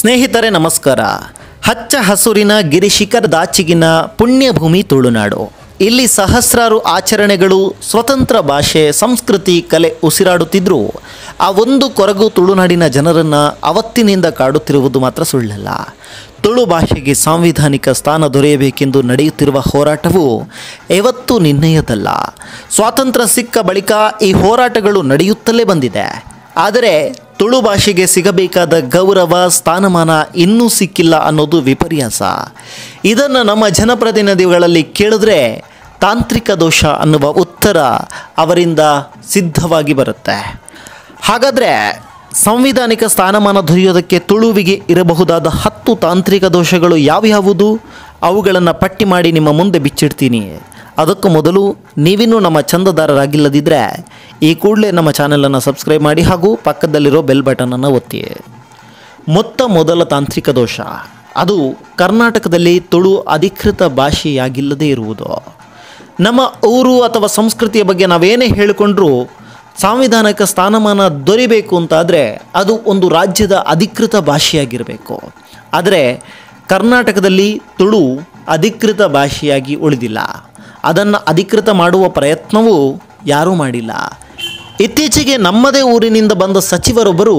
ಸ್ನೇಹಿತರೆ ನಮಸ್ಕಾರ ಹಚ್ಚ ಹಸುರಿನ ಗಿರಿಶಿಖರದಾಚಿಗಿನ ಪುಣ್ಯಭೂಮಿ ತುಳುನಾಡು ಇಲ್ಲಿ ಸಹಸ್ರಾರು ಆಚರಣೆಗಳು ಸ್ವತಂತ್ರ ಭಾಷೆ ಸಂಸ್ಕೃತಿ ಕಲೆ ಉಸಿರಾಡುತ್ತಿದ್ದರೂ ಆ ಒಂದು ಕೊರಗು ತುಳುನಾಡಿನ ಜನರನ್ನು ಅವತ್ತಿನಿಂದ ಕಾಡುತ್ತಿರುವುದು ಮಾತ್ರ ಸುಳ್ಳಲ್ಲ ತುಳು ಭಾಷೆಗೆ ಸಾಂವಿಧಾನಿಕ ಸ್ಥಾನ ದೊರೆಯಬೇಕೆಂದು ನಡೆಯುತ್ತಿರುವ ಹೋರಾಟವು ಯಾವತ್ತೂ ನಿನ್ನೆಯದಲ್ಲ ಸ್ವಾತಂತ್ರ್ಯ ಸಿಕ್ಕ ಬಳಿಕ ಈ ಹೋರಾಟಗಳು ನಡೆಯುತ್ತಲೇ ಬಂದಿದೆ ಆದರೆ ತುಳು ಭಾಷೆಗೆ ಸಿಗಬೇಕಾದ ಗೌರವ ಸ್ಥಾನಮಾನ ಇನ್ನೂ ಸಿಕ್ಕಿಲ್ಲ ಅನ್ನೋದು ವಿಪರ್ಯಾಸ ಇದನ್ನು ನಮ್ಮ ಜನಪ್ರತಿನಿಧಿಗಳಲ್ಲಿ ಕೇಳಿದ್ರೆ ತಾಂತ್ರಿಕ ದೋಷ ಅನ್ನುವ ಉತ್ತರ ಅವರಿಂದ ಸಿದ್ಧವಾಗಿ ಬರುತ್ತೆ ಹಾಗಾದರೆ ಸಂವಿಧಾನಿಕ ಸ್ಥಾನಮಾನ ದೊರೆಯೋದಕ್ಕೆ ತುಳುವಿಗೆ ಇರಬಹುದಾದ ಹತ್ತು ತಾಂತ್ರಿಕ ದೋಷಗಳು ಯಾವ್ಯಾವುದು ಅವುಗಳನ್ನು ಪಟ್ಟಿ ಮಾಡಿ ನಿಮ್ಮ ಮುಂದೆ ಬಿಚ್ಚಿಡ್ತೀನಿ ಅದಕ್ಕೂ ಮೊದಲು ನೀವಿನ್ನೂ ನಮ್ಮ ಚಂದದಾರರಾಗಿಲ್ಲದಿದ್ದರೆ ಈ ಕೂಡಲೇ ನಮ್ಮ ಚಾನಲನ್ನು ಸಬ್ಸ್ಕ್ರೈಬ್ ಮಾಡಿ ಹಾಗೂ ಪಕ್ಕದಲ್ಲಿರೋ ಬೆಲ್ ಬಟನನ್ನು ಒತ್ತಿ ಮೊತ್ತ ಮೊದಲ ತಾಂತ್ರಿಕ ದೋಷ ಅದು ಕರ್ನಾಟಕದಲ್ಲಿ ತುಳು ಅಧಿಕೃತ ಭಾಷೆಯಾಗಿಲ್ಲದೇ ಇರುವುದು ನಮ್ಮ ಊರು ಅಥವಾ ಸಂಸ್ಕೃತಿಯ ಬಗ್ಗೆ ನಾವೇನೇ ಹೇಳಿಕೊಂಡ್ರೂ ಸಾಂವಿಧಾನಿಕ ಸ್ಥಾನಮಾನ ದೊರಿಬೇಕು ಅಂತಾದರೆ ಅದು ಒಂದು ರಾಜ್ಯದ ಅಧಿಕೃತ ಭಾಷೆಯಾಗಿರಬೇಕು ಆದರೆ ಕರ್ನಾಟಕದಲ್ಲಿ ತುಳು ಅಧಿಕೃತ ಭಾಷೆಯಾಗಿ ಉಳಿದಿಲ್ಲ ಅದನ್ನು ಅಧಿಕೃತ ಮಾಡುವ ಪ್ರಯತ್ನವೂ ಯಾರೂ ಮಾಡಿಲ್ಲ ಇತ್ತೀಚೆಗೆ ನಮ್ಮದೇ ಊರಿನಿಂದ ಬಂದ ಸಚಿವರೊಬ್ಬರು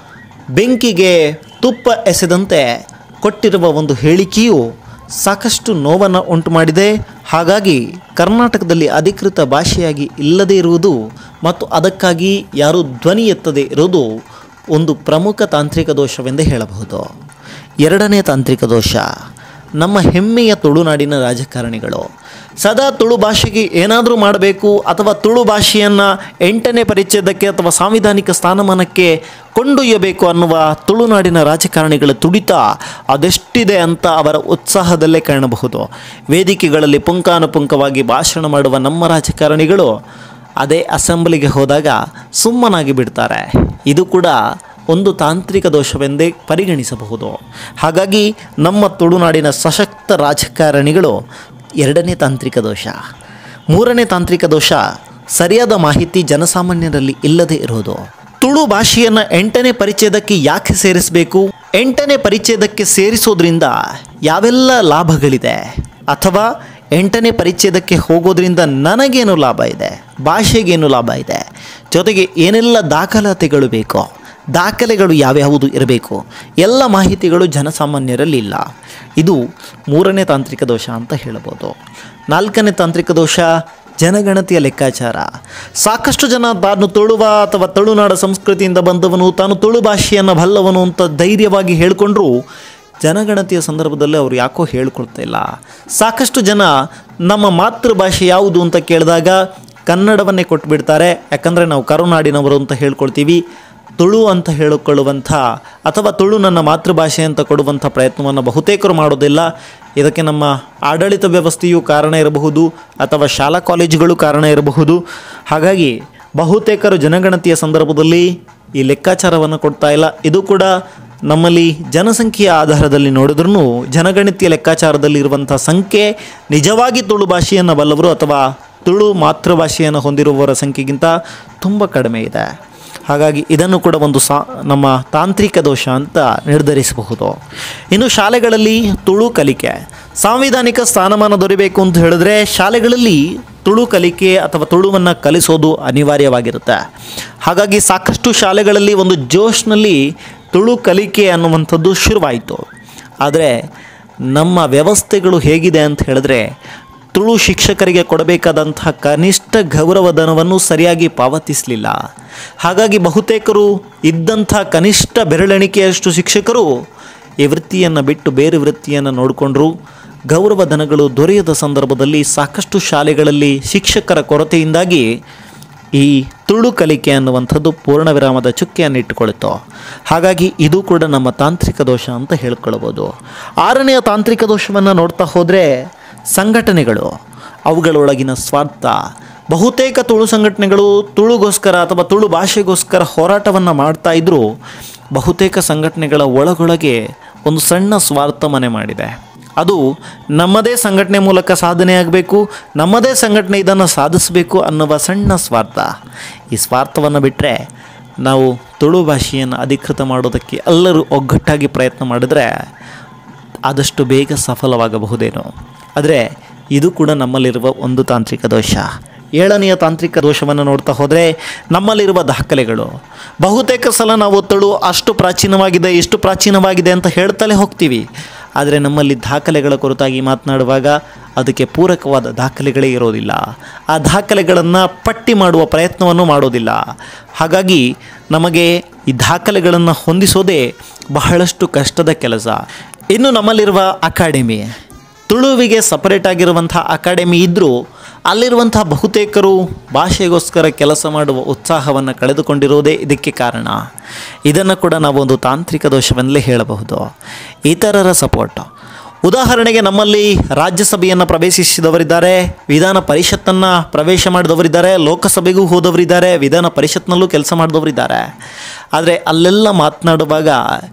ಬೆಂಕಿಗೆ ತುಪ್ಪ ಎಸೆದಂತೆ ಕೊಟ್ಟಿರುವ ಒಂದು ಹೇಳಿಕೆಯು ಸಾಕಷ್ಟು ನೋವನ್ನು ಉಂಟು ಮಾಡಿದೆ ಹಾಗಾಗಿ ಕರ್ನಾಟಕದಲ್ಲಿ ಅಧಿಕೃತ ಭಾಷೆಯಾಗಿ ಇಲ್ಲದೇ ಇರುವುದು ಮತ್ತು ಅದಕ್ಕಾಗಿ ಯಾರೂ ಧ್ವನಿ ಎತ್ತದೇ ಇರುವುದು ಒಂದು ಪ್ರಮುಖ ತಾಂತ್ರಿಕ ದೋಷವೆಂದೇ ಹೇಳಬಹುದು ಎರಡನೇ ತಾಂತ್ರಿಕ ದೋಷ ನಮ್ಮ ಹೆಮ್ಮೆಯ ತುಳುನಾಡಿನ ರಾಜಕಾರಣಿಗಳು ಸದಾ ತುಳು ಭಾಷೆಗೆ ಏನಾದರೂ ಮಾಡಬೇಕು ಅಥವಾ ತುಳು ಭಾಷೆಯನ್ನು ಎಂಟನೇ ಪರಿಚ್ಛೇದಕ್ಕೆ ಅಥವಾ ಸಾಂವಿಧಾನಿಕ ಸ್ಥಾನಮಾನಕ್ಕೆ ಕೊಂಡೊಯ್ಯಬೇಕು ಅನ್ನುವ ತುಳುನಾಡಿನ ರಾಜಕಾರಣಿಗಳ ತುಡಿತ ಅದೆಷ್ಟಿದೆ ಅಂತ ಅವರ ಉತ್ಸಾಹದಲ್ಲೇ ಕಾಣಬಹುದು ವೇದಿಕೆಗಳಲ್ಲಿ ಪುಂಖಾನುಪುಂಖವಾಗಿ ಭಾಷಣ ಮಾಡುವ ನಮ್ಮ ರಾಜಕಾರಣಿಗಳು ಅದೇ ಅಸೆಂಬ್ಲಿಗೆ ಹೋದಾಗ ಸುಮ್ಮನಾಗಿ ಬಿಡ್ತಾರೆ ಇದು ಕೂಡ ಒಂದು ತಾಂತ್ರಿಕ ದೋಷವೆಂದೇ ಪರಿಗಣಿಸಬಹುದು ಹಾಗಾಗಿ ನಮ್ಮ ತುಳುನಾಡಿನ ಸಶಕ್ತ ರಾಜಕಾರಣಿಗಳು ಎರಡನೇ ತಾಂತ್ರಿಕ ದೋಷ ಮೂರನೇ ತಾಂತ್ರಿಕ ದೋಷ ಸರಿಯಾದ ಮಾಹಿತಿ ಜನಸಾಮಾನ್ಯರಲ್ಲಿ ಇಲ್ಲದೆ ಇರುವುದು ತುಳು ಭಾಷೆಯನ್ನು ಎಂಟನೇ ಪರಿಚ್ಛೇದಕ್ಕೆ ಯಾಕೆ ಸೇರಿಸಬೇಕು ಎಂಟನೇ ಪರಿಚ್ಛೇದಕ್ಕೆ ಸೇರಿಸೋದ್ರಿಂದ ಯಾವೆಲ್ಲ ಲಾಭಗಳಿದೆ ಅಥವಾ ಎಂಟನೇ ಪರಿಚ್ಛೇದಕ್ಕೆ ಹೋಗೋದ್ರಿಂದ ನನಗೇನು ಲಾಭ ಇದೆ ಭಾಷೆಗೇನು ಲಾಭ ಇದೆ ಜೊತೆಗೆ ಏನೆಲ್ಲ ದಾಖಲಾತಿಗಳು ಬೇಕೋ ದಾಖಲೆಗಳು ಯಾವ್ಯಾವುದು ಇರಬೇಕು ಎಲ್ಲ ಮಾಹಿತಿಗಳು ಜನಸಾಮಾನ್ಯರಲ್ಲಿ ಇಲ್ಲ ಇದು ಮೂರನೇ ತಾಂತ್ರಿಕ ದೋಷ ಅಂತ ಹೇಳ್ಬೋದು ನಾಲ್ಕನೇ ತಾಂತ್ರಿಕ ದೋಷ ಜನಗಣತಿಯ ಲೆಕ್ಕಾಚಾರ ಸಾಕಷ್ಟು ಜನ ತಾನು ತುಳುವ ಅಥವಾ ತುಳುನಾಡ ಸಂಸ್ಕೃತಿಯಿಂದ ಬಂದವನು ತಾನು ತುಳು ಭಾಷೆಯನ್ನು ಬಲ್ಲವನು ಅಂತ ಧೈರ್ಯವಾಗಿ ಹೇಳಿಕೊಂಡ್ರು ಜನಗಣತಿಯ ಸಂದರ್ಭದಲ್ಲಿ ಅವರು ಯಾಕೋ ಹೇಳ್ಕೊಳ್ತಾ ಇಲ್ಲ ಸಾಕಷ್ಟು ಜನ ನಮ್ಮ ಮಾತೃಭಾಷೆ ಯಾವುದು ಅಂತ ಕೇಳಿದಾಗ ಕನ್ನಡವನ್ನೇ ಕೊಟ್ಬಿಡ್ತಾರೆ ಯಾಕಂದರೆ ನಾವು ಕರುನಾಡಿನವರು ಅಂತ ಹೇಳ್ಕೊಳ್ತೀವಿ ತುಳು ಅಂತ ಹೇಳಿಕೊಳ್ಳುವಂಥ ಅಥವಾ ತುಳು ನನ್ನ ಮಾತೃಭಾಷೆ ಅಂತ ಕೊಡುವಂಥ ಪ್ರಯತ್ನವನ್ನು ಬಹುತೇಕರು ಮಾಡೋದಿಲ್ಲ ಇದಕ್ಕೆ ನಮ್ಮ ಆಡಳಿತ ವ್ಯವಸ್ಥೆಯು ಕಾರಣ ಇರಬಹುದು ಅಥವಾ ಶಾಲಾ ಕಾಲೇಜುಗಳು ಕಾರಣ ಇರಬಹುದು ಹಾಗಾಗಿ ಬಹುತೇಕರು ಜನಗಣತಿಯ ಸಂದರ್ಭದಲ್ಲಿ ಈ ಲೆಕ್ಕಾಚಾರವನ್ನು ಕೊಡ್ತಾ ಇಲ್ಲ ಇದು ಕೂಡ ನಮ್ಮಲ್ಲಿ ಜನಸಂಖ್ಯೆಯ ಆಧಾರದಲ್ಲಿ ನೋಡಿದ್ರೂ ಜನಗಣತಿಯ ಲೆಕ್ಕಾಚಾರದಲ್ಲಿ ಇರುವಂಥ ಸಂಖ್ಯೆ ನಿಜವಾಗಿ ತುಳು ಭಾಷೆಯನ್ನು ಬಲ್ಲವರು ಅಥವಾ ತುಳು ಮಾತೃಭಾಷೆಯನ್ನು ಹೊಂದಿರುವವರ ಸಂಖ್ಯೆಗಿಂತ ತುಂಬ ಕಡಿಮೆ ಇದೆ ಹಾಗಾಗಿ ಇದನ್ನು ಕೂಡ ಒಂದು ಸಾ ನಮ್ಮ ತಾಂತ್ರಿಕ ದೋಷ ಅಂತ ನಿರ್ಧರಿಸಬಹುದು ಇನ್ನು ಶಾಲೆಗಳಲ್ಲಿ ತುಳು ಕಲಿಕೆ ಸಾಂವಿಧಾನಿಕ ಸ್ಥಾನಮಾನ ದೊರೆಯಬೇಕು ಅಂತ ಹೇಳಿದ್ರೆ ಶಾಲೆಗಳಲ್ಲಿ ತುಳು ಕಲಿಕೆ ಅಥವಾ ತುಳುವನ್ನು ಕಲಿಸೋದು ಅನಿವಾರ್ಯವಾಗಿರುತ್ತೆ ಹಾಗಾಗಿ ಸಾಕಷ್ಟು ಶಾಲೆಗಳಲ್ಲಿ ಒಂದು ಜೋಶ್ನಲ್ಲಿ ತುಳು ಕಲಿಕೆ ಅನ್ನುವಂಥದ್ದು ಶುರುವಾಯಿತು ಆದರೆ ನಮ್ಮ ವ್ಯವಸ್ಥೆಗಳು ಹೇಗಿದೆ ಅಂತ ಹೇಳಿದ್ರೆ ತುಳು ಶಿಕ್ಷಕರಿಗೆ ಕೊಡಬೇಕಾದಂತಹ ಕನಿಷ್ಠ ಗೌರವಧನವನ್ನು ಸರಿಯಾಗಿ ಪಾವತಿಸಲಿಲ್ಲ ಹಾಗಾಗಿ ಬಹುತೇಕರು ಇದ್ದಂಥ ಕನಿಷ್ಠ ಬೆರಳೆಣಿಕೆಯಷ್ಟು ಶಿಕ್ಷಕರು ಈ ವೃತ್ತಿಯನ್ನು ಬಿಟ್ಟು ಬೇರೆ ವೃತ್ತಿಯನ್ನು ನೋಡಿಕೊಂಡ್ರು ಗೌರವಧನಗಳು ದೊರೆಯದ ಸಂದರ್ಭದಲ್ಲಿ ಸಾಕಷ್ಟು ಶಾಲೆಗಳಲ್ಲಿ ಶಿಕ್ಷಕರ ಕೊರತೆಯಿಂದಾಗಿ ಈ ತುಳು ಕಲಿಕೆ ಅನ್ನುವಂಥದ್ದು ಪೂರ್ಣ ವಿರಾಮದ ಚುಕ್ಕೆಯನ್ನು ಇಟ್ಟುಕೊಳ್ಳುತ್ತೋ ಹಾಗಾಗಿ ಇದು ಕೂಡ ನಮ್ಮ ತಾಂತ್ರಿಕ ದೋಷ ಅಂತ ಹೇಳ್ಕೊಳ್ಬೋದು ಆರನೆಯ ತಾಂತ್ರಿಕ ದೋಷವನ್ನು ನೋಡ್ತಾ ಹೋದರೆ ಸಂಘಟನೆಗಳು ಅವುಗಳೊಳಗಿನ ಸ್ವಾರ್ಥ ಬಹುತೇಕ ತುಳು ಸಂಘಟನೆಗಳು ತುಳುಗೋಸ್ಕರ ಅಥವಾ ತುಳು ಭಾಷೆಗೋಸ್ಕರ ಹೋರಾಟವನ್ನು ಮಾಡ್ತಾ ಇದ್ದರೂ ಬಹುತೇಕ ಸಂಘಟನೆಗಳ ಒಳಗೊಳಗೆ ಒಂದು ಸಣ್ಣ ಸ್ವಾರ್ಥ ಮನೆ ಮಾಡಿದೆ ಅದು ನಮ್ಮದೇ ಸಂಘಟನೆ ಮೂಲಕ ಸಾಧನೆ ಆಗಬೇಕು ನಮ್ಮದೇ ಸಂಘಟನೆ ಇದನ್ನು ಸಾಧಿಸಬೇಕು ಅನ್ನುವ ಸಣ್ಣ ಸ್ವಾರ್ಥ ಈ ಸ್ವಾರ್ಥವನ್ನು ಬಿಟ್ಟರೆ ನಾವು ತುಳು ಭಾಷೆಯನ್ನು ಅಧಿಕೃತ ಮಾಡೋದಕ್ಕೆ ಎಲ್ಲರೂ ಒಗ್ಗಟ್ಟಾಗಿ ಪ್ರಯತ್ನ ಮಾಡಿದ್ರೆ ಆದಷ್ಟು ಬೇಗ ಸಫಲವಾಗಬಹುದೇನೋ ಆದರೆ ಇದು ಕೂಡ ನಮ್ಮಲ್ಲಿರುವ ಒಂದು ತಾಂತ್ರಿಕ ದೋಷ ಏಳನೆಯ ತಾಂತ್ರಿಕ ದೋಷವನ್ನು ನೋಡ್ತಾ ಹೋದರೆ ನಮ್ಮಲ್ಲಿರುವ ದಾಖಲೆಗಳು ಬಹುತೇಕ ಸಲ ನಾವು ತುಳು ಅಷ್ಟು ಪ್ರಾಚೀನವಾಗಿದೆ ಇಷ್ಟು ಪ್ರಾಚೀನವಾಗಿದೆ ಅಂತ ಹೇಳ್ತಲೇ ಹೋಗ್ತೀವಿ ಆದರೆ ನಮ್ಮಲ್ಲಿ ದಾಖಲೆಗಳ ಕುರಿತಾಗಿ ಮಾತನಾಡುವಾಗ ಅದಕ್ಕೆ ಪೂರಕವಾದ ದಾಖಲೆಗಳೇ ಇರೋದಿಲ್ಲ ಆ ದಾಖಲೆಗಳನ್ನು ಪಟ್ಟಿ ಮಾಡುವ ಪ್ರಯತ್ನವನ್ನು ಮಾಡೋದಿಲ್ಲ ಹಾಗಾಗಿ ನಮಗೆ ಈ ದಾಖಲೆಗಳನ್ನು ಹೊಂದಿಸೋದೇ ಬಹಳಷ್ಟು ಕಷ್ಟದ ಕೆಲಸ ಇನ್ನು ನಮ್ಮಲ್ಲಿರುವ ಅಕಾಡೆಮಿ ತುಳುವಿಗೆ ಸಪರೇಟ್ ಆಗಿರುವಂಥ ಅಕಾಡೆಮಿ ಇದ್ದರೂ ಅಲ್ಲಿರುವಂಥ ಬಹುತೇಕರು ಭಾಷೆಗೋಸ್ಕರ ಕೆಲಸ ಮಾಡುವ ಉತ್ಸಾಹವನ್ನು ಕಳೆದುಕೊಂಡಿರೋದೇ ಇದಕ್ಕೆ ಕಾರಣ ಇದನ್ನು ಕೂಡ ನಾವು ಒಂದು ತಾಂತ್ರಿಕ ದೋಷವೆಂದಲೇ ಹೇಳಬಹುದು ಇತರರ ಸಪೋರ್ಟ್ ಉದಾಹರಣೆಗೆ ನಮ್ಮಲ್ಲಿ ರಾಜ್ಯಸಭೆಯನ್ನು ಪ್ರವೇಶಿಸಿದವರಿದ್ದಾರೆ ವಿಧಾನ ಪರಿಷತ್ತನ್ನು ಪ್ರವೇಶ ಮಾಡಿದವರಿದ್ದಾರೆ ಲೋಕಸಭೆಗೂ ಹೋದವರಿದ್ದಾರೆ ವಿಧಾನ ಪರಿಷತ್ನಲ್ಲೂ ಕೆಲಸ ಮಾಡಿದವರಿದ್ದಾರೆ ಆದರೆ ಅಲ್ಲೆಲ್ಲ ಮಾತನಾಡುವಾಗ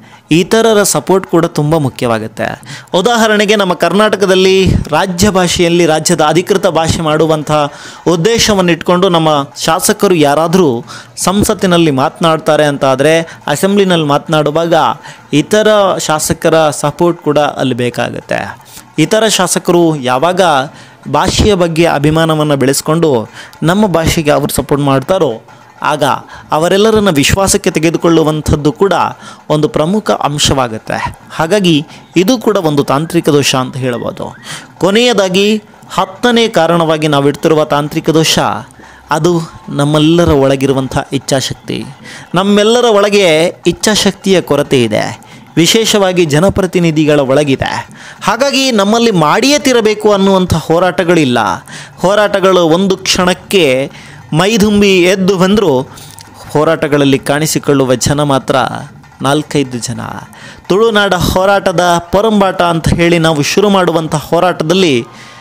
ಇತರರ ಸಪೋರ್ಟ್ ಕೂಡ ತುಂಬ ಮುಖ್ಯವಾಗುತ್ತೆ ಉದಾಹರಣೆಗೆ ನಮ್ಮ ಕರ್ನಾಟಕದಲ್ಲಿ ರಾಜ್ಯ ಭಾಷೆಯಲ್ಲಿ ರಾಜ್ಯದ ಅಧಿಕೃತ ಭಾಷೆ ಮಾಡುವಂಥ ಉದ್ದೇಶವನ್ನು ಇಟ್ಕೊಂಡು ನಮ್ಮ ಶಾಸಕರು ಯಾರಾದರೂ ಸಂಸತ್ತಿನಲ್ಲಿ ಮಾತನಾಡ್ತಾರೆ ಅಂತ ಆದರೆ ಅಸೆಂಬ್ಲಿನಲ್ಲಿ ಮಾತನಾಡುವಾಗ ಇತರ ಶಾಸಕರ ಸಪೋರ್ಟ್ ಕೂಡ ಅಲ್ಲಿ ಬೇಕಾಗುತ್ತೆ ಇತರ ಶಾಸಕರು ಯಾವಾಗ ಭಾಷೆಯ ಬಗ್ಗೆ ಅಭಿಮಾನವನ್ನು ಬೆಳೆಸ್ಕೊಂಡು ನಮ್ಮ ಭಾಷೆಗೆ ಅವರು ಸಪೋರ್ಟ್ ಮಾಡ್ತಾರೋ ಆಗ ಅವರೆಲ್ಲರನ್ನ ವಿಶ್ವಾಸಕ್ಕೆ ತೆಗೆದುಕೊಳ್ಳುವಂಥದ್ದು ಕೂಡ ಒಂದು ಪ್ರಮುಖ ಅಂಶವಾಗುತ್ತೆ ಹಾಗಾಗಿ ಇದು ಕೂಡ ಒಂದು ತಾಂತ್ರಿಕ ದೋಷ ಅಂತ ಹೇಳ್ಬೋದು ಕೊನೆಯದಾಗಿ ಹತ್ತನೇ ಕಾರಣವಾಗಿ ನಾವು ಇಡ್ತಿರುವ ತಾಂತ್ರಿಕ ದೋಷ ಅದು ನಮ್ಮೆಲ್ಲರ ಒಳಗಿರುವಂಥ ಇಚ್ಛಾಶಕ್ತಿ ನಮ್ಮೆಲ್ಲರ ಒಳಗೆ ಇಚ್ಛಾಶಕ್ತಿಯ ಕೊರತೆ ಇದೆ ವಿಶೇಷವಾಗಿ ಜನಪ್ರತಿನಿಧಿಗಳ ಒಳಗಿದೆ ಹಾಗಾಗಿ ನಮ್ಮಲ್ಲಿ ಮಾಡಿಯೇ ತಿರಬೇಕು ಅನ್ನುವಂಥ ಹೋರಾಟಗಳಿಲ್ಲ ಹೋರಾಟಗಳು ಒಂದು ಕ್ಷಣಕ್ಕೆ ಮೈದುಂಬಿ ಎದ್ದು ಬಂದರೂ ಹೋರಾಟಗಳಲ್ಲಿ ಕಾಣಿಸಿಕೊಳ್ಳುವ ಜನ ಮಾತ್ರ ನಾಲ್ಕೈದು ಜನ ತುಳುನಾಡ ಹೋರಾಟದ ಪರಂಬಾಟ ಅಂತ ಹೇಳಿ ನಾವು ಶುರು ಮಾಡುವಂಥ ಹೋರಾಟದಲ್ಲಿ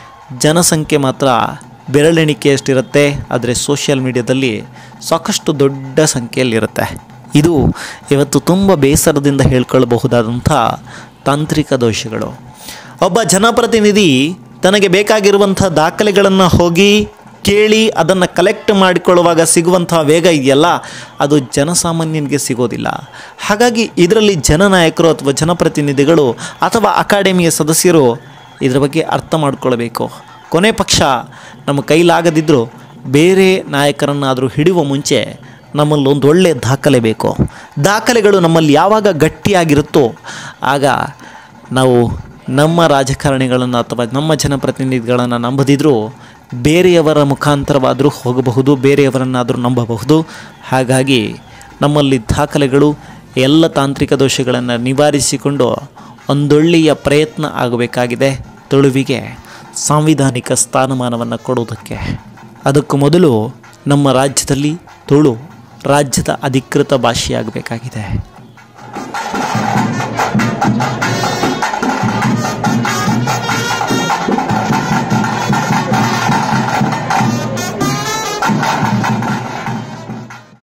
ಜನಸಂಖ್ಯೆ ಮಾತ್ರ ಬೆರಳೆಣಿಕೆಯಷ್ಟಿರುತ್ತೆ ಆದರೆ ಸೋಷಿಯಲ್ ಮೀಡಿಯಾದಲ್ಲಿ ಸಾಕಷ್ಟು ದೊಡ್ಡ ಸಂಖ್ಯೆಯಲ್ಲಿರುತ್ತೆ ಇದು ಇವತ್ತು ತುಂಬ ಬೇಸರದಿಂದ ಹೇಳ್ಕೊಳ್ಳಬಹುದಾದಂಥ ತಾಂತ್ರಿಕ ದೋಷಗಳು ಒಬ್ಬ ಜನಪ್ರತಿನಿಧಿ ತನಗೆ ಬೇಕಾಗಿರುವಂಥ ದಾಖಲೆಗಳನ್ನು ಹೋಗಿ ಕೇಳಿ ಅದನ್ನು ಕಲೆಕ್ಟ್ ಮಾಡಿಕೊಳ್ಳುವಾಗ ಸಿಗುವಂಥ ವೇಗ ಇದೆಯಲ್ಲ ಅದು ಜನಸಾಮಾನ್ಯನಿಗೆ ಸಿಗೋದಿಲ್ಲ ಹಾಗಾಗಿ ಇದರಲ್ಲಿ ಜನನಾಯಕರು ಅಥವಾ ಜನಪ್ರತಿನಿಧಿಗಳು ಅಥವಾ ಅಕಾಡೆಮಿಯ ಸದಸ್ಯರು ಇದರ ಬಗ್ಗೆ ಅರ್ಥ ಮಾಡ್ಕೊಳ್ಬೇಕು ಕೊನೆ ಪಕ್ಷ ನಮ್ಮ ಕೈಲಾಗದಿದ್ದರೂ ಬೇರೆ ನಾಯಕರನ್ನಾದರೂ ಹಿಡಿಯುವ ಮುಂಚೆ ನಮ್ಮಲ್ಲಿ ಒಂದು ಒಳ್ಳೆಯ ದಾಖಲೆ ಬೇಕು ದಾಖಲೆಗಳು ನಮ್ಮಲ್ಲಿ ಯಾವಾಗ ಗಟ್ಟಿಯಾಗಿರುತ್ತೋ ಆಗ ನಾವು ನಮ್ಮ ರಾಜಕಾರಣಿಗಳನ್ನು ಅಥವಾ ನಮ್ಮ ಜನಪ್ರತಿನಿಧಿಗಳನ್ನು ನಂಬದಿದ್ದರೂ ಬೇರೆಯವರ ಮುಖಾಂತರವಾದರೂ ಹೋಗಬಹುದು ಬೇರೆಯವರನ್ನಾದರೂ ನಂಬಬಹುದು ಹಾಗಾಗಿ ನಮ್ಮಲ್ಲಿ ದಾಖಲೆಗಳು ಎಲ್ಲ ತಾಂತ್ರಿಕ ದೋಷಗಳನ್ನು ನಿವಾರಿಸಿಕೊಂಡು ಒಂದೊಳ್ಳೆಯ ಪ್ರಯತ್ನ ಆಗಬೇಕಾಗಿದೆ ತುಳುವಿಗೆ ಸಾಂವಿಧಾನಿಕ ಸ್ಥಾನಮಾನವನ್ನು ಕೊಡುವುದಕ್ಕೆ ಅದಕ್ಕೂ ಮೊದಲು ನಮ್ಮ ರಾಜ್ಯದಲ್ಲಿ ತುಳು ರಾಜ್ಯದ ಅಧಿಕೃತ ಭಾಷೆಯಾಗಬೇಕಾಗಿದೆ